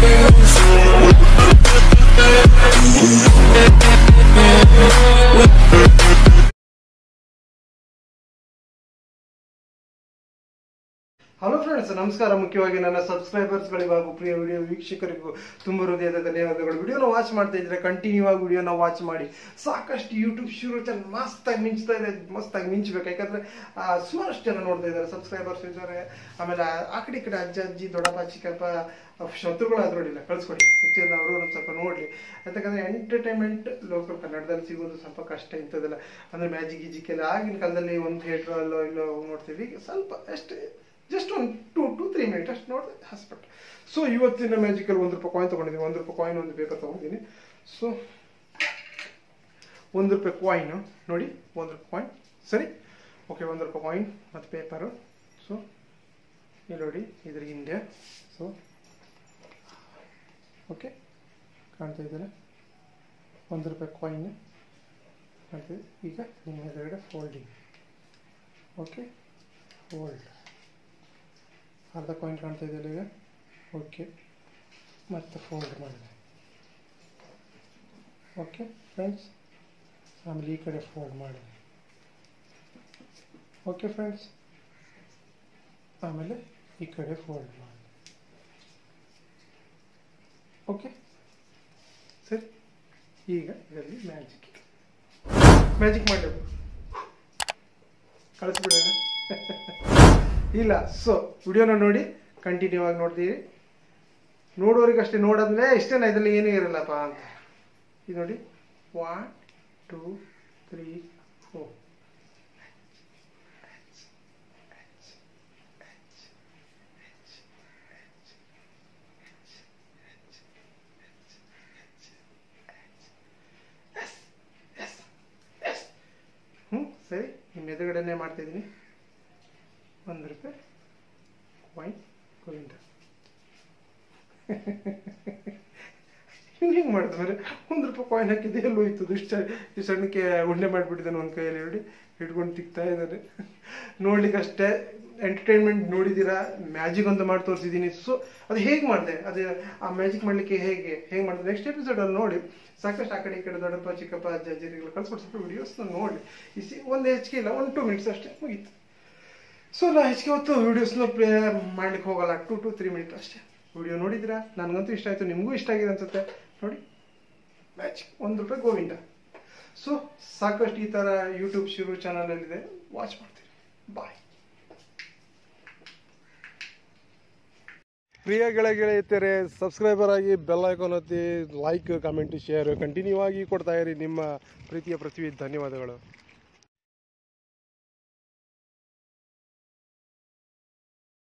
hello friends ನಮಸ್ಕಾರ ಮುಖ್ಯವಾಗಿ ನನ್ನ ಸಬ್ಸ್ಕ್ರೈಬರ್ಸ್ಗಳಿಗೂ ಹಾಗೂ ಪ್ರಿಯ ವಿಡಿಯೋ ವೀಕ್ಷಕರಿಗೂ ತುಂಬ ಹೃದಯದ ಧನ್ಯವಾದಗಳು ವಿಡಿಯೋನ ವಾಚ್ ಮಾಡ್ತಾ ಇದ್ರೆ ಕಂಟಿನ್ಯೂ ಆಗಿ ವಿಡಿಯೋನ ವಾಚ್ ಮಾಡಿ ಸಾಕಷ್ಟು ಯೂಟ್ಯೂಬ್ ಶುರು ಚಾನಲ್ ಮಸ್ತಾಗಿ ಮಿಂಚ್ತಾ ಇದೆ ಮಸ್ತಾಗಿ ಮಿಂಚಬೇಕು ಯಾಕಂದ್ರೆ ಆ, ಸುಮಾರಷ್ಟು ಜನ ನೋಡ್ತಾ ಇದ್ದಾರೆ ಸಬ್ಸ್ಕ್ರೈಬರ್ಸ್ ಇದ್ದಾರೆ ಆಮೇಲೆ ಆ- ಆ ಕಡೆ ಈ ಕಡೆ ಅಜ್ಜ ಅಜ್ಜಿ ದೊಡ್ಡಪ್ಪ ಚಿಕ್ಕಪ್ಪ ಶತ್ರುಗಳು ಅದ್ರೊಡಿಲ್ಲ ಕಳ್ಸ್ಕೊಡಿ ಹೆಚ್ಚಿನ ಅವರು ಒಂದು ಸ್ವಲ್ಪ ನೋಡಲಿ ಯಾಕಂದ್ರೆ ಎಂಟರ್ಟೈನ್ಮೆಂಟ್ ಲೋಕಲ್ ಕನ್ನಡದಲ್ಲಿ ಸಿಗೋದು ಸ್ವಲ್ಪ ಕಷ್ಟ ಇಂಥದ್ದೆಲ್ಲ ಅಂದ್ರೆ ಮ್ಯಾಜಿಕ್ ಗಿಜಿಕ್ ಎಲ್ಲ ಆಗಿನ ಕಾಲದಲ್ಲಿ ಒಂದು ಥಿಯೇಟ್ರ್ ಅಲ್ಲೋ ಇಲ್ಲೋ ನೋಡ್ತೀವಿ ಈಗ ಸ್ವಲ್ಪ ಅಷ್ಟೇ ಜಸ್ಟ್ ಒಂದು ಟೂ ಟು ತ್ರೀ ಮಿನಿಟ್ ಅಷ್ಟು ನೋಡಿದೆ ಹಾಸ್ಪಿಟ್ಲ್ ಸೊ ಇವತ್ತಿನ ಮ್ಯಾಜಿಕಲ್ಲಿ ಒಂದು ರೂಪಾಯಿ ಕಾಯಿನ್ ತೊಗೊಂಡಿದ್ದೀನಿ ಒಂದು ರೂಪಾಯಿ ಕಾಯಿನ್ ಒಂದು ಪೇಪರ್ ತೊಗೊಂಡಿದ್ದೀನಿ ಸೊ ಒಂದು ರೂಪಾಯಿ ಕಾಯಿನು ನೋಡಿ ಒಂದು ರೂಪಾಯಿ ಕಾಯಿನ್ ಸರಿ ಓಕೆ ಒಂದು ರೂಪಾಯಿ ಕಾಯಿನ್ ಮತ್ತು ಪೇಪರು ಸೊ ಇಲ್ಲಿ ನೋಡಿ ಇದ್ರ ಹಿಂದೆ ಸೊ ಓಕೆ ಕಾಣ್ತಾ ಇದ್ದಾರೆ ಒಂದು ರೂಪಾಯಿ ಕಾಯಿನ್ ಕಾಣ್ತಿದೆ ಈಗ ನಿಮ್ಮ ಎದುರುಗಡೆ ಫೋಲ್ಡಿಂಗ್ ಓಕೆ ಫೋಲ್ಡ್ ಅರ್ಧ ಕಾಯಿನ್ ಕಾಣ್ತಾ ಇದೆಯಲ್ಲ ಈಗ ಓಕೆ ಮತ್ತೆ ಫೋಲ್ಡ್ ಮಾಡಿದೆ ಓಕೆ ಫ್ರೆಂಡ್ಸ್ ಆಮೇಲೆ ಈ ಕಡೆ ಫೋಲ್ಡ್ ಮಾಡಿದೆ ಓಕೆ ಫ್ರೆಂಡ್ಸ್ ಆಮೇಲೆ ಈ ಕಡೆ ಫೋಲ್ಡ್ ಮಾಡಿ ಓಕೆ ಸರಿ ಈಗ ಇದರಲ್ಲಿ ಮ್ಯಾಜಿಕ್ ಮ್ಯಾಜಿಕ್ ಮಾಡಬೇಕು ಕಳಿಸ್ಬಿಡೋಣ ಇಲ್ಲ ಸೊ ವಿಡಿಯೋನ ನೋಡಿ ಕಂಟಿನ್ಯೂ ಆಗಿ ನೋಡ್ತೀವಿ ನೋಡೋರಿಗಷ್ಟೇ ನೋಡಾದ್ಮೇಲೆ ಇಷ್ಟೇನ ಇದರಲ್ಲಿ ಏನೂ ಇರಲ್ಲಪ್ಪ ಅಂತ ಇದು ನೋಡಿ ಒನ್ ಟೂ ತ್ರೀ ಫೋರ್ ಹ್ಞೂ ಸರಿ ನಿಮ್ಮ ಎದುರುಗಡೆನೇ ಮಾಡ್ತಾಯಿದ್ದೀನಿ ಒಂದು ರೂಪಾಯಿ ವೈನ್ ಗೋವಿಂದ ಹಿಂಗೆ ಹಿಂಗೆ ಮಾಡಿದೆ ಮೇಲೆ ಒಂದು ರೂಪಾಯಿ ಕಾಯಿನ್ ಹಾಕಿದ್ದೆ ಎಲ್ಲೋ ಹೋಯ್ತು ಇಷ್ಟು ಈ ಸಣ್ಣಕ್ಕೆ ಉಂಡೆ ಮಾಡಿಬಿಟ್ಟಿದ್ದಾನೆ ಒಂದು ಕೈಯಲ್ಲಿ ನೋಡಿ ಹಿಡ್ಕೊಂಡು ತಿಕ್ತಾ ಇದ್ದಾನೆ ನೋಡ್ಲಿಕ್ಕೆ ಅಷ್ಟೇ ಎಂಟರ್ಟೈನ್ಮೆಂಟ್ ನೋಡಿದ್ದೀರಾ ಮ್ಯಾಜಿಕ್ ಅಂತ ಮಾಡಿ ತೋರಿಸಿದ್ದೀನಿ ಸೊ ಅದು ಹೇಗೆ ಮಾಡಿದೆ ಅದು ಆ ಮ್ಯಾಜಿಕ್ ಮಾಡಲಿಕ್ಕೆ ಹೇಗೆ ಹೇಗೆ ಮಾಡಿದೆ ನೆಕ್ಸ್ಟ್ ಎಪಿಸೋಡಲ್ಲಿ ನೋಡಿ ಸಾಕಷ್ಟು ಆ ಕಡೆ ಈ ಕಡೆ ದೊಡ್ಡಪ್ಪ ಚಿಕ್ಕಪ್ಪ ಅಜ್ಜ ಅಜ್ಜಿರಿಗೆಲ್ಲ ಕಳ್ಸ್ಕೊಟ್ಟು ಸ್ವಲ್ಪ ವೀಡಿಯೋಸ್ನ ನೋಡಿ ಈ ಸಿ ಒಂದು ಹೆಚ್ಚಿಗೆ ಇಲ್ಲ ಒಂದು ಟೂ ಮಿನಿಟ್ಸ್ ಅಷ್ಟೇ ಮುಗೀತು ಸೊ ನಾ ಹೆಚ್ಚಿಗೆ ಹೊತ್ತು ವೀಡಿಯೋಸ್ನ ಪ್ಲೇ ಮಾಡ್ಲಿಕ್ಕೆ ಹೋಗಲ್ಲ ಟು ಟು ತ್ರೀ ಮಿನಿಟ್ ಅಷ್ಟೇ ವಿಡಿಯೋ ನೋಡಿದ್ರಾ ನನಗಂತೂ ಇಷ್ಟ ಆಯಿತು ನಿಮಗೂ ಇಷ್ಟ ಆಗಿದೆ ಅನ್ಸುತ್ತೆ ನೋಡಿ ಮ್ಯಾಜಿಕ್ ಒಂದು ರೂಪಾಯಿ ಗೋವಿಂದ ಸೊ ಸಾಕಷ್ಟು ಈ ಥರ ಯೂಟ್ಯೂಬ್ ಶಿರು ಚಾನಲಲ್ಲಿದೆ ವಾಚ್ ಮಾಡ್ತೀರಿ ಬಾಯ್ ಪ್ರಿಯ ಗೆಳೆಯ ಗೆಳೆಯತರೆ ಸಬ್ಸ್ಕ್ರೈಬರ್ ಆಗಿ ಬೆಲ್ ಐಕಾನ್ ಒತ್ತಿ ಲೈಕ್ ಕಮೆಂಟ್ ಶೇರ್ ಕಂಟಿನ್ಯೂ ಆಗಿ ಕೊಡ್ತಾ ಇರಿ ನಿಮ್ಮ ಪ್ರೀತಿಯ ಪೃಥ್ವಿ ಧನ್ಯವಾದಗಳು